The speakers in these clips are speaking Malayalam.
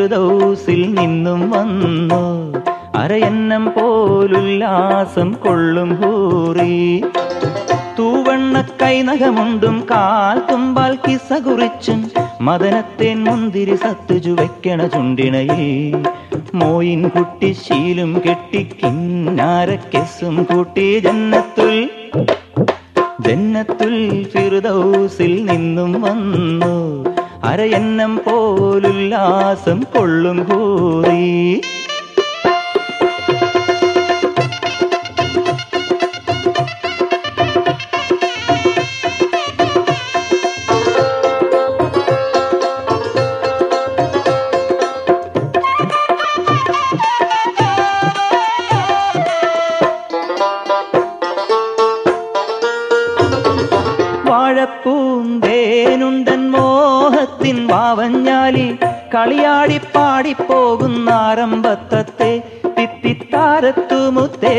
ഫിറുദൗസിൽ നിന്നും വന്നു അരയന്നം പോലുല്ലാസം കൊള്ളും ഹൂറി തൂവണ്ണ കൈനഖമുണ്ടും കാൽ തുമ്പാൽ കിസ കുറിച്ചും മദനത്തേൻ മുന്തിരി സത്തുജു വെക്കണ ചുണ്ടിണയേ മോയിൻ കുട്ടി ശീലും കെട്ടി കിന്നാരക്കെസും കൂട്ടി ജന്നത്തുൽ ജന്നത്തുൽ ഫിറുദൗസിൽ നിന്നും വന്നു അരയന്നം പോലുല്ലാസം കൊള്ളും ഹൂറി വാഴപ്പൂന്തേനുണ്ടൻ മോഹത്തിൻ വാവഞ്ഞാലി കളിയാടി പാടിപ്പോകുന്ന ആരംഭത്തത്തെ തിത്തിത്താരത്തുമുത്തേ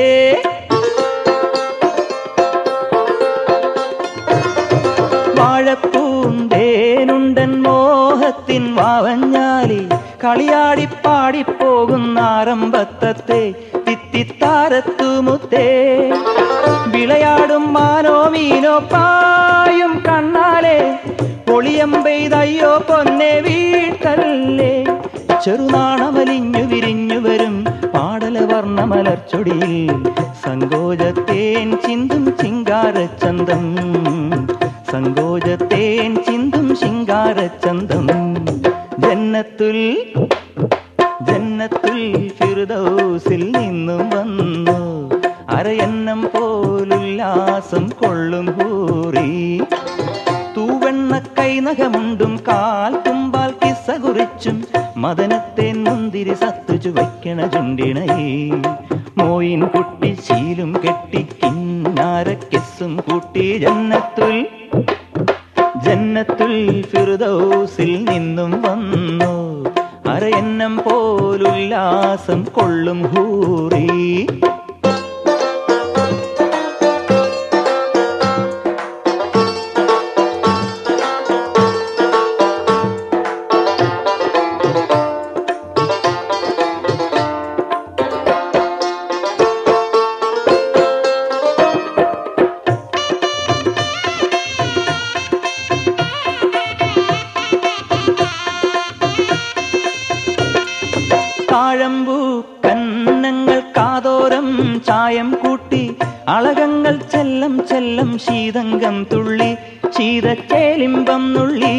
വാഴപ്പൂന്തേനുണ്ടൻ മോഹത്തിൻ വാവഞ്ഞാലി കളിയാടി പാടിപ്പോകുന്ന ആരംഭത്തത്തെ തിത്തിത്താരത്തുമുത്തേ വിളയാടും മാനോ മീനോ പായും കണ്ണാലെ പൊളിയം പെയ്തയ്യോ പൊന്നെ വീട്ടല്ലേ ചെറുനാണമലിഞ്ഞു വിരിഞ്ഞു വരും പാടല വർണ്ണമലർച്ചൊടിയിൽ സങ്കോചത്തേൻ ചിന്തും ചിങ്കാരച്ചന്തം സങ്കോചത്തേൻ ചിന്തും ശിങ്കാരച്ചന്തം ജന്നത്തുൽ ജന്നത്തുൽ ഫിറുദൗസിൽ നിന്നും വന്നു അരയന്നം പോലുല്ലാസം കൊള്ളും ഹൂറി തൂവെണ്ണ കൈനഖമുണ്ടും കാൽ തുമ്പാൽ കിസ കുറിച്ചും മദനത്തേൻ മുന്തിരി സത്തുചു വയ്ക്കണ ചുണ്ടിണയേ മോയിൻ കുട്ടി ശീലും കെട്ടി കിന്നാരക്കെസും കൂട്ടി ജന്നത്തുൽ ജന്നത്തുൽ ഫിറുദൗസിൽ നിന്നും വന്നു അരയന്നം പോലുല്ലാസം കൊള്ളും ഹൂറി താഴമ്പൂ കന്നങ്ങൾ കാതോരം ചായം കൂട്ടി അളകങ്ങൾ ചെല്ലം ചെല്ലം ശീതങ്കം തുള്ളി ശീതച്ചേലിമ്പം നുള്ളി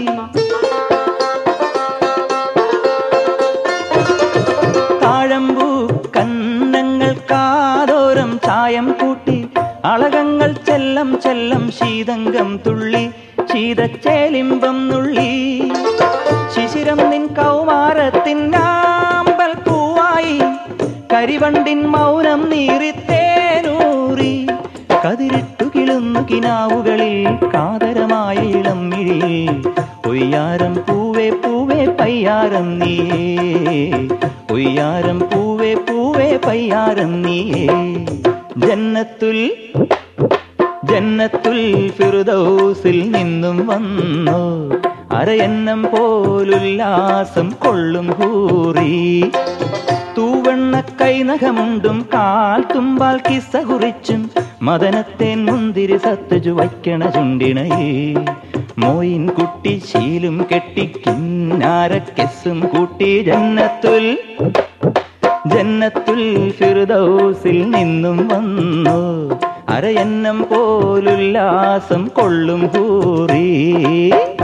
താഴമ്പൂ കന്നങ്ങൾ കാതോരം ചായം കൂട്ടി അളകങ്ങൾ ചെല്ലം ചെല്ലം ശീതങ്കം തുള്ളി ശീതച്ചേലിമ്പം നുള്ളി ശിശിരം നിൻ കൗമാരത്തിൻ ആമ്പൽ പൂവായി കരിവണ്ടിൻ മൗനം നീറിത്തേനൂറി കതിരിട്ടു കിളുന്നു കിനാവുകളിൽ കാതരമായ ഇളം മിഴിയിൽ ഒയ്യാരം പൂവേ പൂവേ പയ്യാരം നീയേ ഒയ്യാരം പൂവേ പൂവേ പയ്യാരം നീയേ ജന്നത്തുൽ ജന്നത്തുൽ ഫിറുദൗസിൽ നിന്നും വന്നു അരയന്നം പോലുല്ലാസം കൊള്ളും ഹൂറി തൂവെണ്ണ കൈനഖമുണ്ടും കാൽ തുമ്പാൽ കിസ കുറിച്ചും മദനത്തേൻ മുന്തിരി സത്തുജു വയ്ക്കണ ചുണ്ടിണയേ മോയിൻ കുട്ടി ശീലും കെട്ടി കിന്നാരക്കെസും കൂട്ടി ജന്നത്തുൽ ജന്നത്തുൽ ഫിറുദൗസിൽ നിന്നും വന്നു അരയന്നം പോലുല്ലാസം കൊള്ളും ഹൂറി